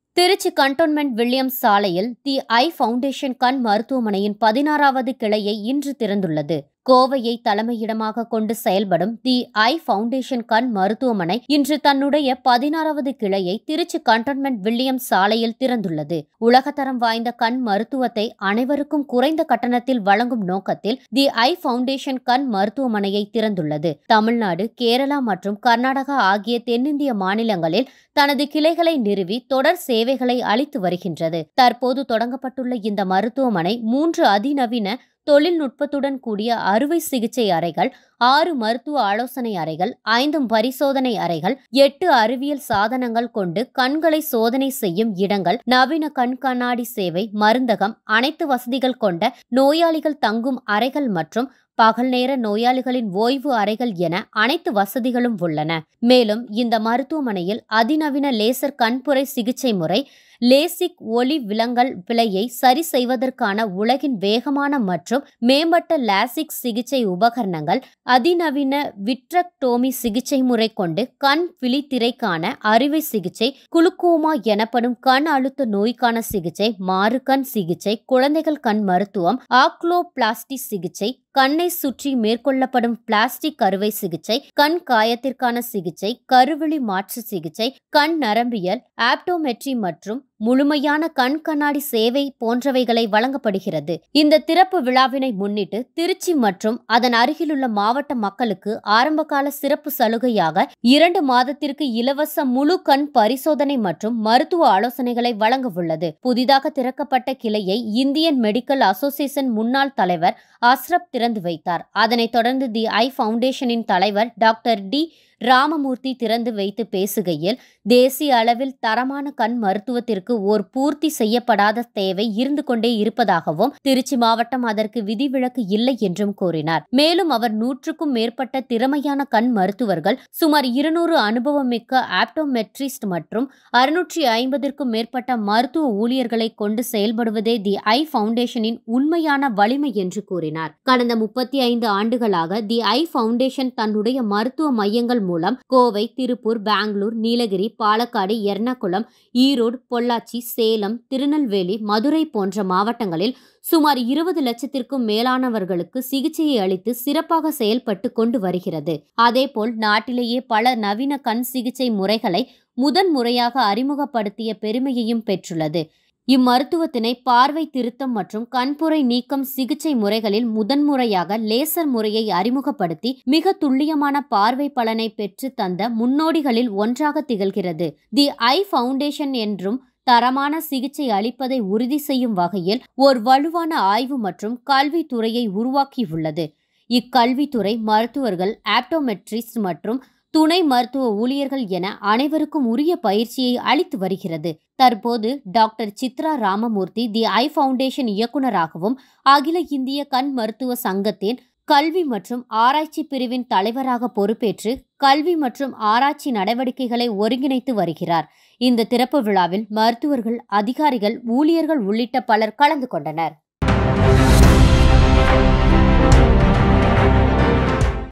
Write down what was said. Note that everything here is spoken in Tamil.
திருச்சி கண்டோன்மெண்ட் வில்லியம்ஸ் சாலையில் தி ஐ ஃபவுண்டேஷன் கண் மருத்துவமனையின் பதினாறாவது கிளையை இன்று திறந்துள்ளது கோவையை தலைமையிடமாக கொண்டு செயல்படும் தி ஐ ஃபவுண்டேஷன் கண் மருத்துவமனை இன்று தன்னுடைய பதினாறாவது கிளையை திருச்சி கண்டோன்மெண்ட் வில்லியம்ஸ் சாலையில் திறந்துள்ளது உலகத்தரம் வாய்ந்த கண் மருத்துவத்தை அனைவருக்கும் குறைந்த கட்டணத்தில் வழங்கும் நோக்கத்தில் தி ஐ ஃபவுண்டேஷன் கண் மருத்துவமனையை திறந்துள்ளது தமிழ்நாடு கேரளா மற்றும் கர்நாடகா ஆகிய தென்னிந்திய மாநிலங்களில் தனது கிளைகளை நிறுவி தொடர் சேவைகளை அளித்து வருகின்றது தற்போது தொடங்கப்பட்டுள்ள இந்த மருத்துவமனை மூன்று அதிநவீன தொழில்நுட்பத்துடன் கூடிய அறுவை சிகிச்சை அறைகள் ஆறு மருத்துவ ஆலோசனை அறைகள் ஐந்தும் பரிசோதனை அறைகள் எட்டு அறிவியல் சாதனங்கள் கொண்டு கண்களை சோதனை செய்யும் இடங்கள் நவீன கண் கண்ணாடி சேவை மருந்தகம் அனைத்து வசதிகள் கொண்ட நோயாளிகள் தங்கும் அறைகள் மற்றும் பகல் நேர நோயாளிகளின் ஓய்வு அறைகள் என அனைத்து வசதிகளும் உள்ளன மேலும் இந்த மருத்துவமனையில் அதிநவீன லேசர் கண்புரை சிகிச்சை முறை லேசிக் ஒளி விலங்கல் பிழையை சரி செய்வதற்கான உலகின் வேகமான மற்றும் மேம்பட்ட லாசிக் சிகிச்சை உபகரணங்கள் அதிநவீன விட்ரக்டோமி சிகிச்சை முறை கொண்டு கண் விழித்திரைக்கான அறுவை சிகிச்சை குளுக்கோமா எனப்படும் கண் அழுத்த நோய்க்கான சிகிச்சை மாறுகண் சிகிச்சை குழந்தைகள் கண் மருத்துவம் ஆக்லோபிளாஸ்டி சிகிச்சை கண்ணை சுற்றி மேற்கொள்ளப்படும் பிளாஸ்டிக் அறுவை சிகிச்சை கண் காயத்திற்கான சிகிச்சை கருவிழி மாற்று சிகிச்சை கண் நரம்பியல் ஆப்டோமெட்ரி மற்றும் முழுமையான கண் கண்ணாடி சேவை போன்றவைகளை வழங்கப்படுகிறது இந்த திறப்பு விழாவினை முன்னிட்டு திருச்சி மற்றும் அதன் அருகிலுள்ள மாவட்ட மக்களுக்கு ஆரம்பகால சிறப்பு சலுகையாக இரண்டு மாதத்திற்கு இலவச முழு கண் பரிசோதனை மற்றும் மருத்துவ ஆலோசனைகளை வழங்க உள்ளது புதிதாக திறக்கப்பட்ட கிளையை இந்தியன் மெடிக்கல் அசோசியேஷன் முன்னாள் தலைவர் அஸ்ரப் திறந்து வைத்தார் அதனைத் தொடர்ந்து தி ஐ ஃபவுண்டேஷனின் தலைவர் டாக்டர் டி ராமமூர்த்தி திறந்து வைத்து பேசுகையில் தேசிய அளவில் தரமான கண் மருத்துவத்திற்கு ஓர் பூர்த்தி செய்யப்படாத தேவை இருந்து கொண்டே இருப்பதாகவும் திருச்சி மாவட்டம் அதற்கு விதிவிலக்கு இல்லை என்றும் கூறினார் மேலும் அவர் நூற்றுக்கும் மேற்பட்ட திறமையான கண் மருத்துவர்கள் சுமார் இருநூறு அனுபவமிக்க ஆப்டோமெட்ரிஸ்ட் மற்றும் அறுநூற்றி ஐம்பதிற்கும் மேற்பட்ட மருத்துவ ஊழியர்களை கொண்டு செயல்படுவதே தி ஐ ஃபவுண்டேஷனின் உண்மையான வலிமை என்று கூறினார் கடந்த முப்பத்தி ஐந்து ஆண்டுகளாக தி ஐ ஃபவுண்டேஷன் தன்னுடைய மருத்துவ மையங்கள் மூலம் கோவை திருப்பூர் பெங்களூர் நீலகிரி பாலக்காடு எர்ணாகுளம் ஈரோடு பொள்ளாச்சி சேலம் திருநெல்வேலி மதுரை போன்ற மாவட்டங்களில் சுமார் இருபது லட்சத்திற்கும் மேலானவர்களுக்கு சிகிச்சையை அளித்து சிறப்பாக செயல்பட்டு கொண்டு வருகிறது அதேபோல் நாட்டிலேயே பல நவீன கண் சிகிச்சை முறைகளை முதன் முறையாக அறிமுகப்படுத்திய பெருமையையும் பெற்றுள்ளது இம்மருத்துவத்தினை பார்வை திருத்தம் மற்றும் கண்புரை நீக்கம் சிகிச்சை முறைகளில் முதன்முறையாக லேசர் முறையை அறிமுகப்படுத்தி மிக துல்லியமான பார்வை பலனை பெற்று தந்த முன்னோடிகளில் ஒன்றாக திகழ்கிறது தி ஐ ஃபவுண்டேஷன் என்றும் தரமான சிகிச்சை அளிப்பதை உறுதி செய்யும் வகையில் ஓர் வலுவான ஆய்வு மற்றும் கல்வித்துறையை உருவாக்கியுள்ளது இக்கல்வித்துறை மருத்துவர்கள் ஆப்டோமெட்ரிஸ்ட் மற்றும் துணை மருத்துவ ஊழியர்கள் என அனைவருக்கும் உரிய பயிற்சியை அளித்து வருகிறது தற்போது doctor Chitra Ramamurthy The Eye Foundation இயக்குநராகவும் அகில இந்திய கண் மருத்துவ சங்கத்தின் கல்வி மற்றும் ஆராய்ச்சி பிரிவின் தலைவராக பொறுப்பேற்று கல்வி மற்றும் ஆராய்ச்சி நடவடிக்கைகளை ஒருங்கிணைத்து வருகிறார் இந்த திறப்பு விழாவில் மருத்துவர்கள் அதிகாரிகள் ஊழியர்கள் உள்ளிட்ட பலர் கலந்து கொண்டனர்